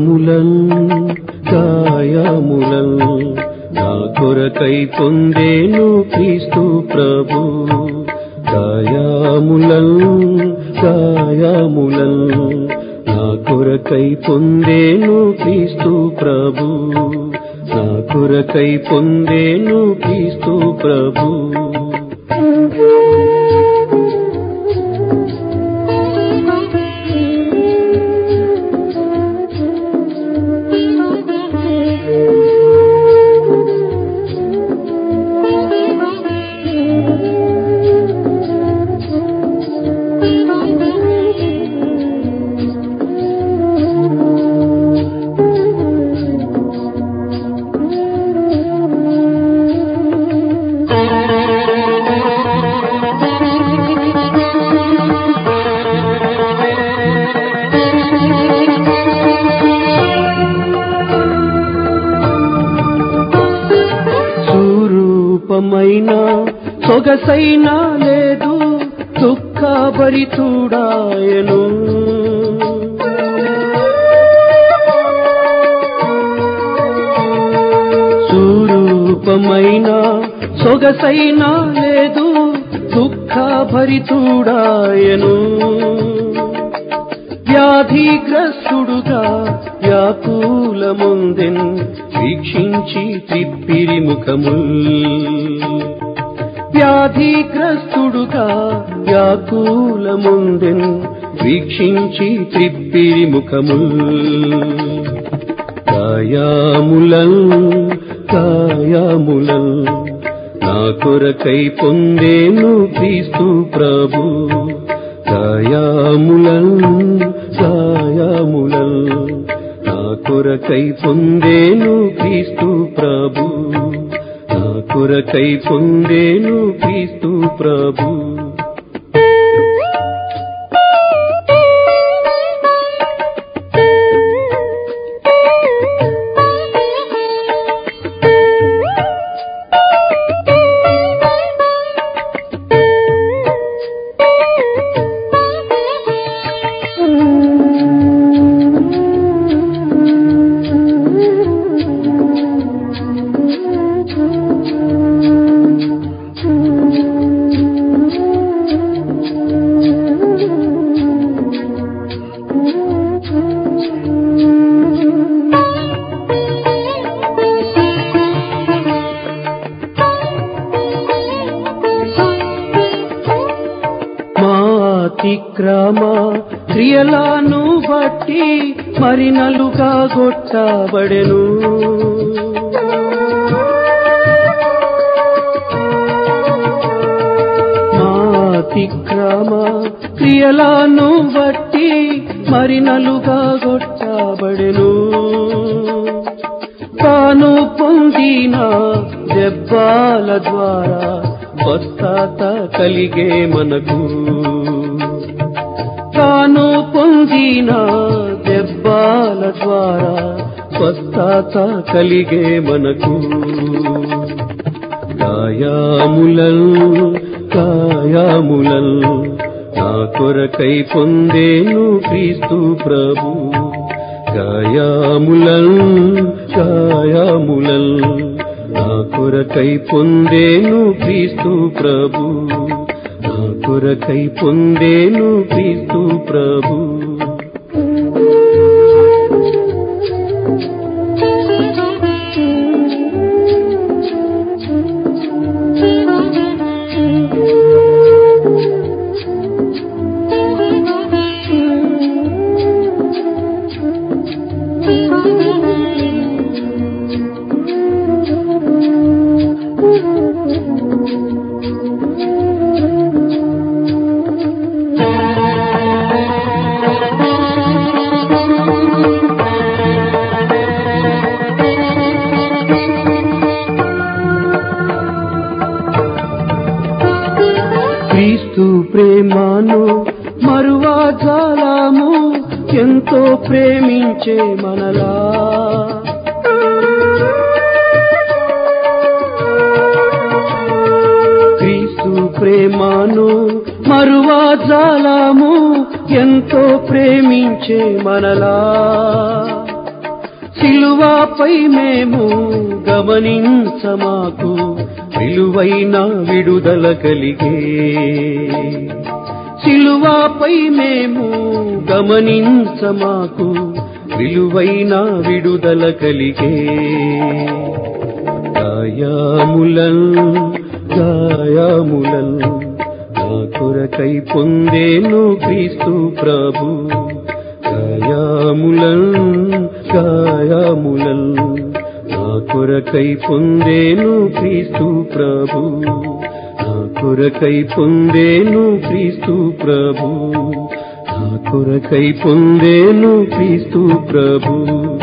గాయములన్ గాయములన్ నా కొరకై పొందేను క్రీస్తు ప్రభు గాయములన్ గాయములన్ నా కొరకై పొందేను క్రీస్తు ప్రభు నా కొరకై పొందేను క్రీస్తు ప్రభు స్వరూపమైన సొగసైన లేదు దుఃఖభరితుడాయను స్వరూపమైన సొగసైన లేదు దుఃఖభరితుడాయను వ్యాధిగ్రస్తుడుగా వ్యాకులముందెన్ వీక్షించి త్రిప్పిరి ముఖముల్ వ్యాధిగ్రస్తుడుగా వ్యాకులముందెన్ వీక్షించి త్రిప్పిరి ముఖముల్ కాయాములన్ కాయాములన్ నా కొరకై పొందేను క్రీస్తు ప్రభు కాయాములన్ కాయాములన్ నా కొరకై పొందేను క్రీస్తు ప్రభు నా కొరకై పొందేను క్రీస్తు ప్రభు మా అతిక్రమ క్రియలను బట్టి మరి నలుగా గొట్టబడెను మా అతిక్రమ క్రియలను బట్టి మరి నలుగా గొట్టబడెను తాను పొందిన దెబ్బాల ద్వారా స్వస్థత కలిగే మనకు తాను పొందిన దెబ్బాల ద్వారా స్వస్థత కలిగే మనకు కాయాములల్ కాయాములల్ నా కొరకై పొందేను క్రీస్తు ప్రభు గాయాములల్ గాయాములల్ నా కొరకై పొందేను క్రీస్తు ప్రభు నా కొరకై పొందేను క్రీస్తు ప్రభు క్రీస్తు ప్రేమను మరువా జాలము ఎంతో ప్రేమించే మనలా క్రీస్తు ప్రేమను మరువా జాలము ఎంతో ప్రేమించే మనలా సిలువాపై మేము గమనించమాకు విలువైన విడుదల కలిగే సిలువాపై మేము గమనించమాకు విలువైన విడుదల కలిగే గాయాములన్ గాయాములన్ నా కొరకై పొందేను క్రీస్తు ప్రభు గాయాములన్ గాయాములన్ నా కొరకై పొందేను క్రీస్తు ప్రభు నా కొరకై పొందేను క్రీస్తు ప్రభు నా కొరకై పొందేను క్రీస్తు ప్రభు